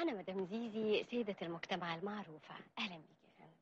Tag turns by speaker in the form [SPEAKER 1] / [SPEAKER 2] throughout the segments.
[SPEAKER 1] أنا مدام زيزي سيدة المجتمع المعروفة أهلا بك يا فندم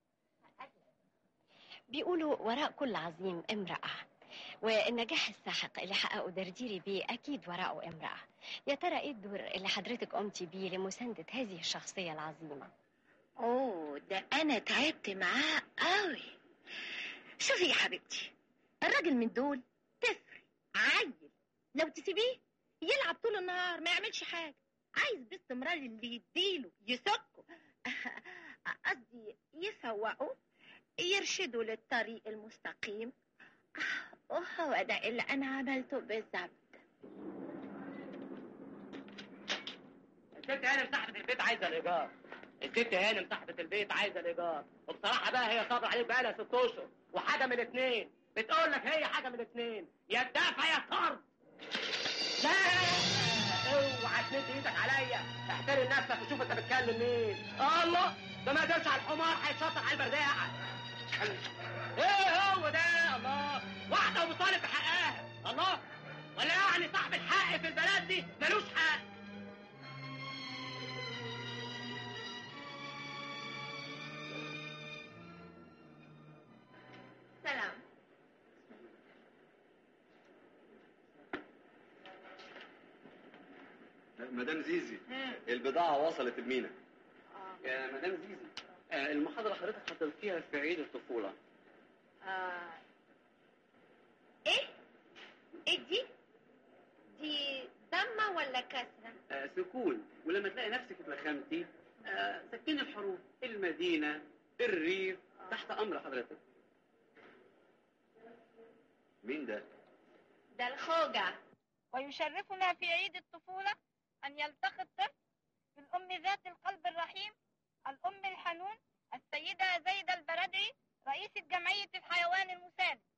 [SPEAKER 1] بيقولوا وراء كل عظيم امرأة والنجاح الساحق اللي حققه درديري بيه أكيد وراءه امرأة يا ترى إيه الدور اللي حضرتك قمتي بيه لمساندة هذه الشخصية العظيمة
[SPEAKER 2] اوه ده انا تعبت معاه قوي شوفي يا حبيبتي الراجل من دول طفل عيل لو تسيبيه يلعب طول النهار ما يعملش حاجه عايز باستمرار اللي يديله يسكه قصدي يسوقه يرشده للطريق المستقيم وهو ده اللي انا عملته بالظبط
[SPEAKER 3] الست هانم صاحبة البيت عايزة الإيجار الست هانم صاحبة البيت عايزة الإيجار وبصراحة بقى هي صابرة عليه بقالها ست أشهر وحاجة من الاتنين بتقول لك هي حاجة من الاتنين يا الدفع يا الطرد لا اوعى تمد ايدك عليا احترم نفسك وشوف انت بتكلم مين الله ده ما قدرش على الحمار هيتشطر على البرداعة ايه هو ده الله واحدة ومطالب بحقها الله ولا يعني صاحب الحق في البلد دي ملوش حق
[SPEAKER 2] سلام
[SPEAKER 4] مدام زيزي البضاعة وصلت المينا
[SPEAKER 3] يا مدام زيزي آه، المحاضرة حضرتك حضرتيها في عيد الطفولة
[SPEAKER 2] آه. ايه ايه دي دي ضمه ولا كسره
[SPEAKER 3] آه، سكون ولما تلاقي نفسك اتلخمتي آه، سكني الحروف المدينة الريف تحت أمر حضرتك
[SPEAKER 4] مين ده؟
[SPEAKER 2] ده الخوجه
[SPEAKER 5] ويشرفنا في عيد الطفولة أن يلتقي الطفل بالأم ذات القلب الرحيم الأم الحنون السيدة زيدة البردعي رئيسة جمعية الحيوان المسالم